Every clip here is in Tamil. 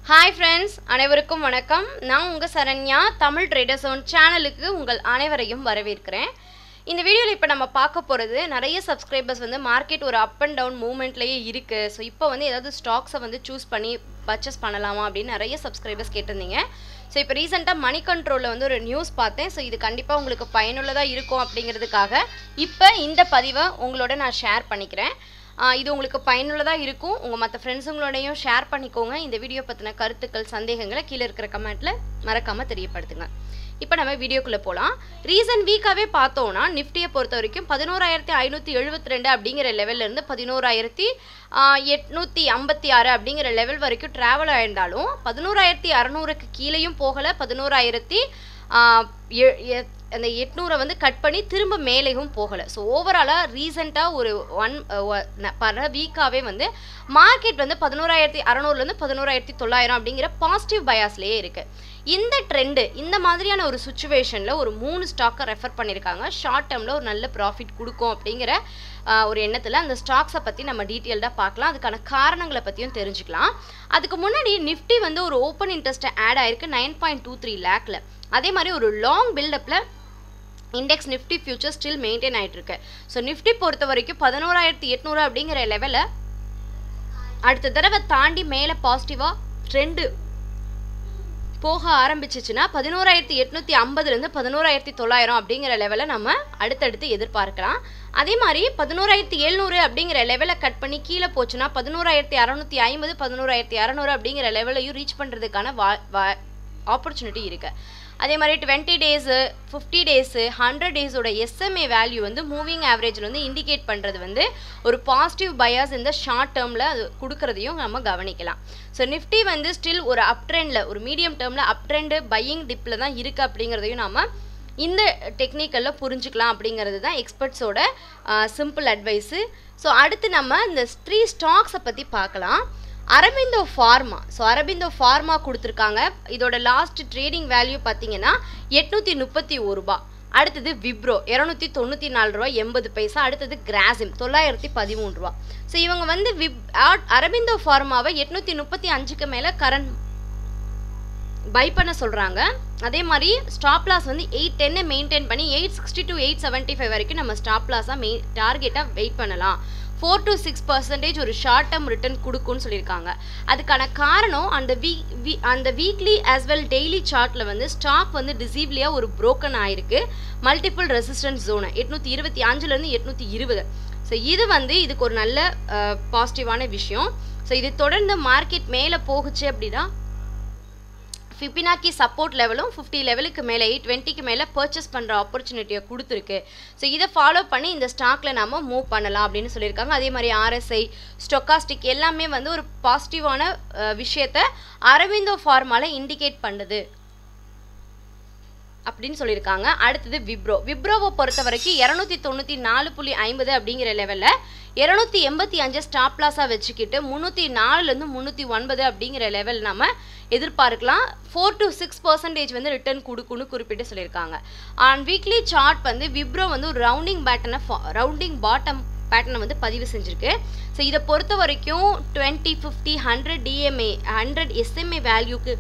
ஹாய் ஃப்ரெண்ட்ஸ் அனைவருக்கும் வணக்கம் நான் உங்கள் சரண்யா தமிழ் ட்ரேடர்ஸ் ஒன் சேனலுக்கு உங்கள் அனைவரையும் வரவேற்கிறேன் இந்த வீடியோவில் இப்போ நம்ம பார்க்க போகிறது நிறைய சப்ஸ்கிரைபர்ஸ் வந்து மார்க்கெட் ஒரு அப் அண்ட் டவுன் மூவ்மெண்ட்லேயே இருக்குது ஸோ இப்போ வந்து ஏதாவது ஸ்டாக்ஸை வந்து சூஸ் பண்ணி பர்ச்சேஸ் பண்ணலாமா அப்படின்னு நிறைய சப்ஸ்கிரைபர்ஸ் கேட்டிருந்தீங்க ஸோ இப்போ ரீசெண்டாக மணி கண்ட்ரோலில் வந்து ஒரு நியூஸ் பார்த்தேன் ஸோ இது கண்டிப்பாக உங்களுக்கு பயனுள்ளதாக இருக்கும் அப்படிங்கிறதுக்காக இப்போ இந்த பதிவை உங்களோட நான் ஷேர் பண்ணிக்கிறேன் ஆஹ் இது உங்களுக்கு பயனுள்ளதாக இருக்கும் உங்கள் மற்ற ஃப்ரெண்ட்ஸுங்களோடையும் ஷேர் பண்ணிக்கோங்க இந்த வீடியோ பற்றின கருத்துக்கள் சந்தேகங்களை கீழே இருக்கிற கமெண்ட்டில் மறக்காமல் தெரியப்படுத்துங்க இப்போ நம்ம வீடியோக்குள்ளே போகலாம் ரீசன்ட் வீக்காகவே பார்த்தோன்னா நிஃப்டியை பொறுத்த வரைக்கும் பதினோராயிரத்தி ஐநூற்றி எழுபத்தி ரெண்டு அப்படிங்கிற லெவல்லேருந்து பதினோராயிரத்தி எட்நூற்றி ஐம்பத்தி ஆறு அப்படிங்கிற லெவல் வரைக்கும் ட்ராவல் ஆயிருந்தாலும் பதினோராயிரத்தி அறநூறுக்கு கீழேயும் போகலை பதினோராயிரத்தி ஆஹ் எ- எ- அந்த எட்நூறை வந்து கட் பண்ணி திரும்ப மேலேயும் போகலை ஸோ ஓவராலாக ரீசெண்டாக ஒரு ஒன் பல வீக்காகவே வந்து மார்க்கெட் வந்து பதினோராயிரத்தி அறநூறுலேருந்து பதினோராயிரத்தி தொள்ளாயிரம் அப்படிங்கிற பாசிட்டிவ் பயாஸ்லேயே இருக்குது இந்த ட்ரெண்டு இந்த மாதிரியான ஒரு சுச்சுவேஷனில் ஒரு மூணு ஸ்டாக்கை ரெஃபர் பண்ணியிருக்காங்க ஷார்ட் டேர்மில் ஒரு நல்ல ப்ராஃபிட் கொடுக்கும் அப்படிங்கிற ஆஹ், ஒரு எண்ணத்தில் அந்த ஸ்டாக்ஸை பற்றி நம்ம டீட்டெயில்டாக பார்க்கலாம் அதுக்கான காரணங்களை பற்றியும் தெரிஞ்சுக்கலாம் அதுக்கு முன்னாடி நிஃப்டி வந்து ஒரு ஓப்பன் இன்ட்ரெஸ்ட்டை ஆட் ஆயிருக்கு நைன் பாயிண்ட் டூ த்ரீ லேக்கில் அதே மாதிரி ஒரு லாங் பில்டப்பில் index Nifty future still maintain ஆயிட்டு இருக்கு ஸோ நிஃப்டி பொறுத்த வரைக்கும் பதினோராயிரத்தி எட்நூறு அப்படிங்கிற லெவலில் அடுத்த தடவை தாண்டி மேலே பாசிட்டிவாக ட்ரெண்டு போக ஆரம்பிச்சிச்சுன்னா பதினோராயிரத்தி எட்நூற்றி ஐம்பதுலேருந்து பதினோராயிரத்தி தொள்ளாயிரம் அப்படிங்கிற லெவலை நம்ம அடுத்தடுத்து எதிர்பார்க்கலாம் அதே மாதிரி பதினோராயிரத்தி எழுநூறு அப்படிங்கிற லெவலை கட் பண்ணி கீழே போச்சுன்னா பதினோராயிரத்தி அறநூற்றி ஐம்பது பதினோராயிரத்தி அறநூறு அப்படிங்கிற லெவலையும் ரீச் பண்ணுறதுக்கான வா வா ஆப்பர்ச்சுனிட்டி இருக்குது அதே மாதிரி twenty days fifty days hundred டேஸோட எஸ்எம்ஏ வேல்யூ வந்து மூவிங் ஆவரேஜில் வந்து இண்டிகேட் பண்ணுறது வந்து ஒரு பாசிட்டிவ் பயாஸ் இந்த ஷார்ட் டேர்மில் அது கொடுக்கறதையும் நம்ம கவனிக்கலாம் ஸோ நிஃப்டி வந்து ஸ்டில் ஒரு அப் ட்ரெண்டில் ஒரு மீடியம் டேர்மில் அப் ட்ரெண்டு பையிங் டிப்பில் தான் இருக்குது அப்படிங்கிறதையும் நாம இந்த டெக்னிக்கலில் புரிஞ்சுக்கலாம் அப்படிங்கிறது தான் எக்ஸ்பர்ட்ஸோட சிம்பிள் அட்வைஸு ஸோ அடுத்து நம்ம இந்த த்ரீ ஸ்டாக்ஸை பற்றி பார்க்கலாம் அரபிந்தோ ஃபார்மா ஸோ அரபிந்தோ ஃபார்மா கொடுத்துருக்காங்க இதோட லாஸ்ட் ட்ரேடிங் வேல்யூ பார்த்தீங்கன்னா எட்நூற்றி முப்பத்தி ஒரு ரூபா அடுத்தது விப்ரோ இரநூத்தி தொண்ணூற்றி நாலு ரூபா எண்பது பைசா அடுத்தது கிராசிம் தொள்ளாயிரத்தி பதிமூணு ரூபா ஸோ இவங்க வந்து விப் ஆ- அரபிந்தோ ஃபார்மாவை எட்நூற்றி முப்பத்தி அஞ்சுக்கு மேலே கரண்ட் பை பண்ண சொல்கிறாங்க அதே மாதிரி ஸ்டாப் லாஸ் வந்து எயிட் டென்னை மெயின்டைன் பண்ணி eight sixty to eight seventy five வரைக்கும் நம்ம ஸ்டாப் லாஸாக மெய் டார்கெட்டாக வெயிட் பண்ணலாம் ஃபோர் டு சிக்ஸ் பர்சன்டேஜ் ஒரு ஷார்ட் டேர்ம் ரிட்டர்ன் கொடுக்கும்னு சொல்லியிருக்காங்க அதுக்கான காரணம் அந்த வீ வீ அந்த வீக்லி ஆஸ் வெல் டெய்லி சார்ட்டில் வந்து ஸ்டாக் வந்து டிசீவ்லியாக ஒரு broken ஆயிருக்கு மல்டிபிள் ரெசிஸ்டன்ஸ் ஜோனு எட்நூற்றி இருபத்தி அஞ்சுலேருந்து எட்நூற்றி இருபது ஸோ இது வந்து இதுக்கு ஒரு நல்ல பாசிட்டிவான விஷயம் ஸோ இது தொடர்ந்து மார்க்கெட் மேலே போகுச்சு அப்படின்னா ஃபிபினாக்கி சப்போர்ட் லெவலும் ஃபிஃப்டி லெவலுக்கு மேலே எயிட் டுவெண்ட்டிக்கு மேலே பர்ச்சேஸ் பண்ணுற ஆப்பர்ச்சுனிட்டியை கொடுத்துருக்கு ஸோ இதை ஃபாலோ பண்ணி இந்த ஸ்டாக்கில் நம்ம மூவ் பண்ணலாம் அப்படின்னு சொல்லியிருக்காங்க அதே மாதிரி ஆர்எஸ்ஐ ஸ்டொக்காஸ்டிக் எல்லாமே வந்து ஒரு பாசிட்டிவான விஷயத்த அரவிந்தோ ஃபார்மால இண்டிகேட் பண்ணுது அப்படின்னு சொல்லியிருக்காங்க அடுத்தது விப்ரோ விப்ரோவை பொறுத்த வரைக்கும் இரநூத்தி தொண்ணூற்றி நாலு புள்ளி ஐம்பது அப்படிங்கிற லெவலில் இரநூத்தி எண்பத்தி அஞ்சு ஸ்டாப் லாஸாக வச்சுக்கிட்டு முந்நூற்றி நாலுலேருந்து முந்நூற்றி ஒன்பது அப்படிங்கிற லெவல் நம்ம எதிர்பார்க்கலாம் ஃபோர் டு சிக்ஸ் பர்சன்டேஜ் வந்து ரிட்டர்ன் கொடுக்குன்னு குறிப்பிட்டு சொல்லியிருக்காங்க ஆன் வீக்லி சார்ட் வந்து விப்ரோ வந்து ஒரு ரவுண்டிங் பேட்டனை ரவுண்டிங் பாட்டம் பேட்டர்னை வந்து பதிவு செஞ்சுருக்கு ஸோ இதை பொறுத்த வரைக்கும் twenty fifty hundred DMA hundred SMA வேல்யூக்கு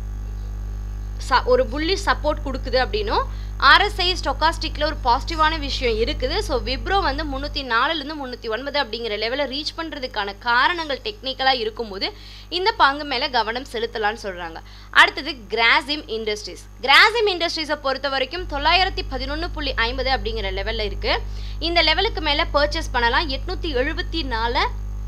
ச ஒரு புள்ளி சப்போர்ட் கொடுக்குது அப்படின்னும் ஆர்எஸ்ஐ ஸ்டொக்காஸ்டிக்கில் ஒரு பாசிட்டிவான விஷயம் இருக்குது ஸோ விப்ரோ வந்து முந்நூற்றி நாலுலேருந்து முந்நூற்றி ஒன்பது அப்படிங்கிற லெவலில் ரீச் பண்ணுறதுக்கான காரணங்கள் டெக்னிக்கலாக இருக்கும்போது இந்த பங்கு மேலே கவனம் செலுத்தலாம்னு சொல்கிறாங்க அடுத்தது கிராசிம் இண்டஸ்ட்ரீஸ் கிராசிம் இண்டஸ்ட்ரீஸை பொறுத்த வரைக்கும் தொள்ளாயிரத்தி பதினொன்று புள்ளி ஐம்பது அப்படிங்கிற லெவலில் இருக்குது இந்த லெவலுக்கு மேலே பர்ச்சேஸ் பண்ணலாம் எட்நூற்றி எழுபத்தி நாலு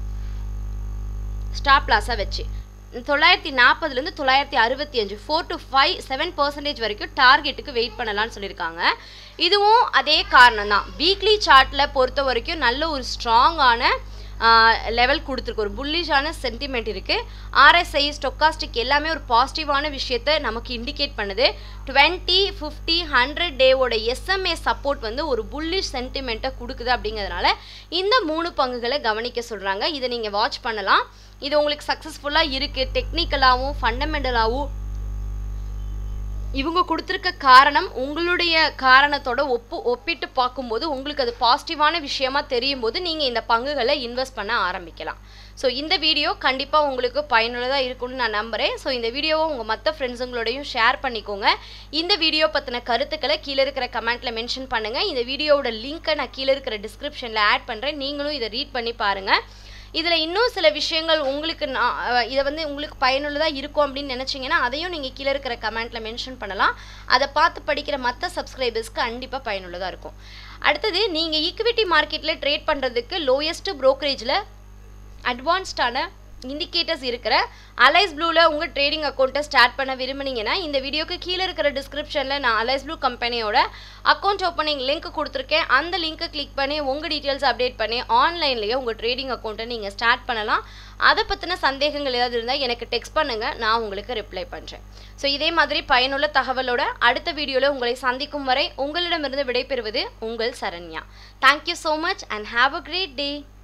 ஸ்டாப் லாஸாக வச்சு தொள்ளாயிரத்தி நாற்பதுலேருந்து தொள்ளாயிரத்தி அறுபத்தி அஞ்சு four to five seven percentage வரைக்கும் டார்கெட்டுக்கு வெயிட் பண்ணலாம்னு சொல்லியிருக்காங்க இதுவும் அதே காரணம் தான் வீக்லி சார்ட்டில் பொறுத்த வரைக்கும் நல்ல ஒரு ஸ்ட்ராங்கான லெவல் கொடுத்துருக்கு ஒரு புல்லிஷான சென்டிமெண்ட் இருக்குது ஆர்எஸ்ஐ ஸ்டொக்காஸ்டிக் எல்லாமே ஒரு பாசிட்டிவான விஷயத்தை நமக்கு இண்டிகேட் பண்ணுது டுவெண்ட்டி ஃபிஃப்டி ஹண்ட்ரட் டேவோட எஸ்எம்ஏ சப்போர்ட் வந்து ஒரு புல்லிஷ் சென்டிமெண்ட்டை கொடுக்குது அப்படிங்கிறதுனால இந்த மூணு பங்குகளை கவனிக்க சொல்கிறாங்க இதை நீங்கள் வாட்ச் பண்ணலாம் இது உங்களுக்கு சக்ஸஸ்ஃபுல்லாக இருக்குது டெக்னிக்கலாகவும் ஃபண்டமெண்டலாகவும் இவங்க கொடுத்துருக்க காரணம் உங்களுடைய காரணத்தோட ஒப்பு ஒப்பிட்டு பார்க்கும்போது உங்களுக்கு அது பாசிட்டிவான விஷயமா தெரியும் போது நீங்கள் இந்த பங்குகளை இன்வெஸ்ட் பண்ண ஆரம்பிக்கலாம் ஸோ இந்த வீடியோ கண்டிப்பாக உங்களுக்கு பயனுள்ளதாக இருக்கும்னு நான் நம்புகிறேன் ஸோ இந்த வீடியோவை உங்கள் மற்ற ஃப்ரெண்ட்ஸுங்களோடையும் ஷேர் பண்ணிக்கோங்க இந்த வீடியோ பற்றின கருத்துக்களை கீழே இருக்கிற கமெண்ட்டில் மென்ஷன் பண்ணுங்கள் இந்த வீடியோவோட லிங்க்கை நான் கீழே இருக்கிற டிஸ்கிரிப்ஷனில் ஆட் பண்ணுறேன் நீங்களும் இதை ரீட் பண்ணி பாருங்கள் இதில் இன்னும் சில விஷயங்கள் உங்களுக்கு நான் அஹ், இதை வந்து உங்களுக்கு பயனுள்ளதாக இருக்கும் அப்படின்னு நினச்சிங்கன்னா அதையும் நீங்கள் கீழே இருக்கிற கமெண்ட்டில் மென்ஷன் பண்ணலாம் அதை பார்த்து படிக்கிற மற்ற சப்ஸ்கிரைபர்ஸ்க்கு கண்டிப்பாக பயனுள்ளதாக இருக்கும் அடுத்தது நீங்கள் ஈக்விட்டி மார்க்கெட்டில் ட்ரேட் பண்ணுறதுக்கு லோயஸ்ட் ப்ரோக்கரேஜில் அட்வான்ஸ்டான இண்டிகேட்டர்ஸ் இருக்கிற அலைஸ் ப்ளூவில் உங்கள் ட்ரேடிங் அக்கௌண்ட்டை ஸ்டார்ட் பண்ண விரும்புனீங்கன்னா இந்த வீடியோக்கு கீழே இருக்கிற டிஸ்கிரிப்ஷனில் நான் அலைஸ் ப்ளூ கம்பெனியோட அக்கௌண்ட் ஓப்பனிங் லிங்க் கொடுத்துருக்கேன் அந்த லிங்க்கை கிளிக் பண்ணி உங்கள் டீட்டெயில்ஸ் அப்டேட் பண்ணி ஆன்லைன்லேயே உங்கள் ட்ரேடிங் அக்கௌண்ட்டை நீங்கள் ஸ்டார்ட் பண்ணலாம் அதை பற்றின சந்தேகங்கள் ஏதாவது இருந்தால் எனக்கு டெக்ஸ்ட் பண்ணுங்கள் நான் உங்களுக்கு ரிப்ளை பண்ணுறேன் ஸோ இதே மாதிரி பயனுள்ள தகவலோட அடுத்த வீடியோவில் உங்களை சந்திக்கும் வரை உங்களிடமிருந்து விடைபெறுவது உங்கள் Saranya thank you so much and have a great day